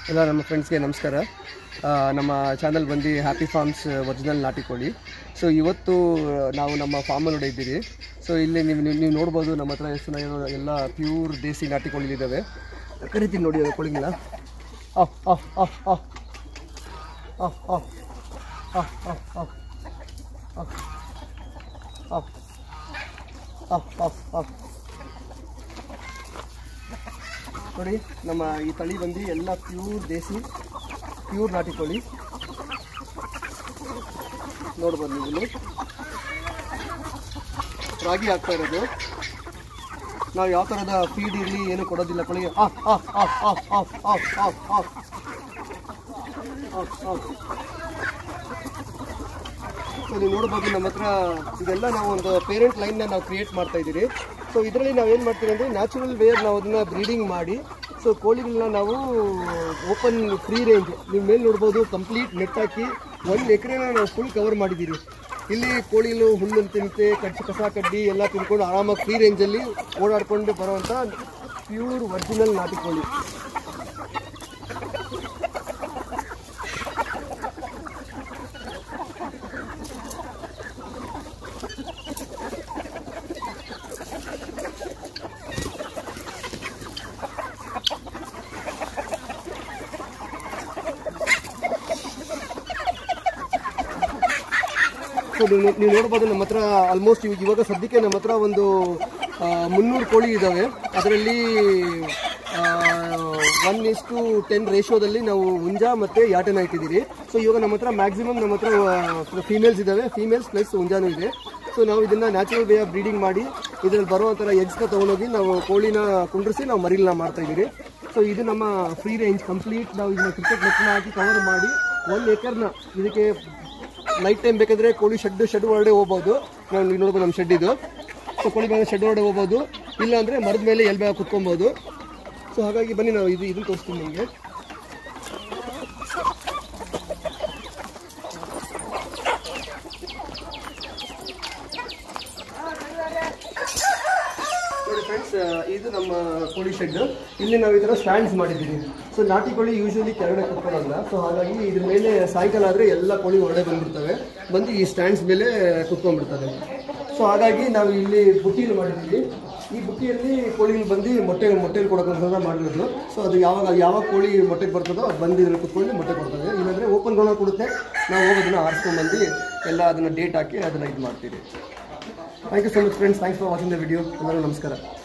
ಎಲ್ಲ ನಮ್ಮ ಫ್ರೆಂಡ್ಸ್ಗೆ ನಮಸ್ಕಾರ ಆ, ನಮ್ಮ ಚಾನಲ್ ಬಂದು ಹ್ಯಾಪಿ ಫಾರ್ಮ್ಸ್ ಒರಿಜಿನಲ್ ನಾಟಿ ಕೋಳಿ ಸೊ ಇವತ್ತು ನಾವು ನಮ್ಮ ಫಾರ್ಮಲ್ಲಿ ಇದ್ದೀರಿ ಸೊ ಇಲ್ಲಿ ನೀವು ನೀವು ನೀವು ನೋಡ್ಬೋದು ನಮ್ಮ ಹತ್ರ ಎಷ್ಟು ಚೆನ್ನಾಗಿರೋ ಎಲ್ಲ ಪ್ಯೂರ್ ದೇಸಿ ನಾಟಿ ಕೋಳಿಲಿದ್ದಾವೆ ಕರಿತೀನಿ ನೋಡಿ ಅದು ಕೋಳಿಗಳ ಆಫ್ ಆಫ್ ಆಫ್ ಆಫ್ ಆಫ್ ಆಫ್ ಆಫ್ ಆಫ್ ಆಫ್ ಆಫ್ ಆಫ್ ಆಫ್ ಆಫ್ ಆಫ್ ನೋಡಿ ನಮ್ಮ ಈ ತಳಿ ಬಂದು ಎಲ್ಲ ಪ್ಯೂರ್ ದೇಸಿ ಪ್ಯೂರ್ ನಾಟಿ ಕೋಳಿ ನೋಡ್ಬೋದು ನೀವು ಇಲ್ಲಿ ರಾಗಿ ಹಾಕ್ತಾ ಇರೋದು ನಾವು ಯಾವ ಥರದ ಫೀಡ್ ಇರಲಿ ಏನು ಕೊಡೋದಿಲ್ಲ ಕೋಳಿಗೆ ಆಫ್ ಆಫ್ ಆಫ್ ಆಫ್ ಆಫ್ ಆಫ್ ಆಫ್ ಆಫ್ ಆಫ್ ಆಫ್ ಸೊ ನೀವು ನೋಡ್ಬೋದು ನಮ್ಮ ಹತ್ರ ಇದೆಲ್ಲ ನಾವು ಒಂದು ಪೇರೆಂಟ್ ಲೈನ್ನ ನಾವು ಕ್ರಿಯೇಟ್ ಮಾಡ್ತಾ ಇದ್ದೀರಿ ಸೊ ಇದರಲ್ಲಿ ನಾವು ಏನು ಮಾಡ್ತೀವಿ ಅಂದರೆ ನ್ಯಾಚುರಲ್ ವೇರ್ ನಾವು ಅದನ್ನ ಬ್ರೀಡಿಂಗ್ ಮಾಡಿ ಸೊ ಕೋಳಿಗಳನ್ನ ನಾವು ಓಪನ್ ಫ್ರೀ ರೇಂಜ್ ನೀವು ಮೇಲೆ ನೋಡ್ಬೋದು ಕಂಪ್ಲೀಟ್ ನೆಟ್ ಹಾಕಿ ಒಂದು ಎಕರೆನ ನಾವು ಫುಲ್ ಕವರ್ ಮಾಡಿದ್ದೀರಿ ಇಲ್ಲಿ ಕೋಳಿಗಳು ಹುಲ್ಲು ತಿಂತೆ ಕಚ್ಚು ಕಸ ಕಡ್ಡಿ ಎಲ್ಲ ತಿನ್ಕೊಂಡು ಆರಾಮಾಗಿ ಫ್ರೀ ರೇಂಜಲ್ಲಿ ಓಡಾಡ್ಕೊಂಡು ಬರುವಂಥ ಪ್ಯೂರ್ ಒರಿಜಿನಲ್ ನಾಟಿ ಕೋಳಿ ಸೊ ನೀವು ನೀವು ನೋಡ್ಬೋದು ನಮ್ಮ ಹತ್ರ ಆಲ್ಮೋಸ್ಟ್ ಇವಾಗ ಇವಾಗ ಸದ್ಯಕ್ಕೆ ನಮ್ಮ ಹತ್ರ ಒಂದು ಮುನ್ನೂರು ಕೋಳಿ ಇದ್ದಾವೆ ಅದರಲ್ಲಿ ಒನ್ ಇಸ್ ಟು ಟೆನ್ ರೇಷೋದಲ್ಲಿ ನಾವು ಹುಂಜ ಮತ್ತು ಯಾಟನ ಇಟ್ಟಿದ್ದೀರಿ ಸೊ ಇವಾಗ ನಮ್ಮ ಹತ್ರ ಮ್ಯಾಕ್ಸಿಮಮ್ ನಮ್ಮ ಹತ್ರ ಫೀಮೇಲ್ಸ್ ಇದ್ದಾವೆ ಫೀಮೇಲ್ಸ್ ಪ್ಲಸ್ ಹುಂಜಾನು ಇದೆ ಸೊ ನಾವು ಇದನ್ನ ನ್ಯಾಚುರಲ್ ವೇ ಆಫ್ ಬ್ರೀಡಿಂಗ್ ಮಾಡಿ ಇದರಲ್ಲಿ ಬರುವಂಥ ಎಗ್ಸ್ನ ತೊಗೊಂಡೋಗಿ ನಾವು ಕೋಳಿನ ಕುಂಡ್ರಿಸಿ ನಾವು ಮರಿಲನ್ನ ಮಾಡ್ತಾ ಇದ್ದೀರಿ ಸೊ ಇದು ನಮ್ಮ ಫ್ರೀ ರೇಂಜ್ ಕಂಪ್ಲೀಟ್ ನಾವು ಇದನ್ನ ಕ್ರಿಕೆಟ್ ನೆಟ್ನ ಹಾಕಿ ಕವರ್ ಮಾಡಿ ಒಂದು ಏಕರ್ನ ಇದಕ್ಕೆ ನೈಟ್ ಟೈಮ್ ಬೇಕಾದ್ರೆ ಕೋಳಿ ಶೆಡ್ ಶೆಡ್ ಒಳಗಡೆ ಹೋಗ್ಬೋದು ನಾವು ನೀವು ನೋಡ್ಬೋದು ನಮ್ಮ ಶೆಡ್ ಇದು ಸೊ ಕೋಳಿ ಮೇಲೆ ಶೆಡ್ ಒಳಗಡೆ ಹೋಗ್ಬೋದು ಇಲ್ಲ ಅಂದರೆ ಮರದ ಮೇಲೆ ಎಲ್ಲಿ ಬೇಗ ಕುತ್ಕೊಬೋದು ಸೊ ಹಾಗಾಗಿ ಬನ್ನಿ ನಾವು ಇದು ಇದನ್ನು ತೋರಿಸ್ತೀನಿ ನಿಮಗೆ ನೋಡಿ ಫ್ರೆಂಡ್ಸ್ ಇದು ನಮ್ಮ ಕೋಳಿ ಶೆಡ್ ಇಲ್ಲಿ ನಾವು ಈ ಥರ ಸ್ಟ್ಯಾಂಡ್ಸ್ ಮಾಡಿದ್ದೀವಿ ಸೊ ನಾಟಿ ಕೋಳಿ ಯೂಶಲಿ ಕೆಳಗಡೆ ಕುತ್ಕೊಳ್ಳೋಲ್ಲ ಸೊ ಹಾಗಾಗಿ ಇದ್ರ ಮೇಲೆ ಸಾಯಂಕಾಲ ಆದರೆ ಎಲ್ಲ ಕೋಳಿ ಹೊರಗಡೆ ಬಂದ್ಬಿಡ್ತವೆ ಬಂದು ಈ ಸ್ಟ್ಯಾಂಡ್ಸ್ ಮೇಲೆ ಕುತ್ಕೊಂಡ್ಬಿಡ್ತವೆ ಸೊ ಹಾಗಾಗಿ ನಾವು ಇಲ್ಲಿ ಬುಟ್ಟಿನ ಮಾಡಿದ್ದೀವಿ ಈ ಬುಟ್ಟಿಯಲ್ಲಿ ಕೋಳಿಗಳು ಬಂದು ಮೊಟ್ಟೆ ಮೊಟ್ಟೆಲಿ ಕೊಡೋಕ್ಕೋಸ್ಕರ ಮಾಡಿರೋದು ಸೊ ಅದು ಯಾವಾಗ ಯಾವಾಗ ಕೋಳಿ ಮೊಟ್ಟೆಗೆ ಬರ್ತದೋ ಅದು ಬಂದು ಇದ್ರಲ್ಲಿ ಕುತ್ಕೊಂಡು ಮೊಟ್ಟೆ ಕೊಡ್ತದೆ ಇಲ್ಲಾಂದರೆ ಓಪನ್ ಗ್ರೌಂಡ್ ಕೊಡುತ್ತೆ ನಾವು ಹೋಗೋದನ್ನ ಆರಿಸ್ಕೊಂಡ್ಬಂದು ಎಲ್ಲ ಅದನ್ನು ಡೇಟ್ ಹಾಕಿ ಅದನ್ನು ಇದು ಮಾಡ್ತೀವಿ thank you so much friends thanks for watching the video ಎಲ್ಲರೂ ನಮಸ್ಕಾರ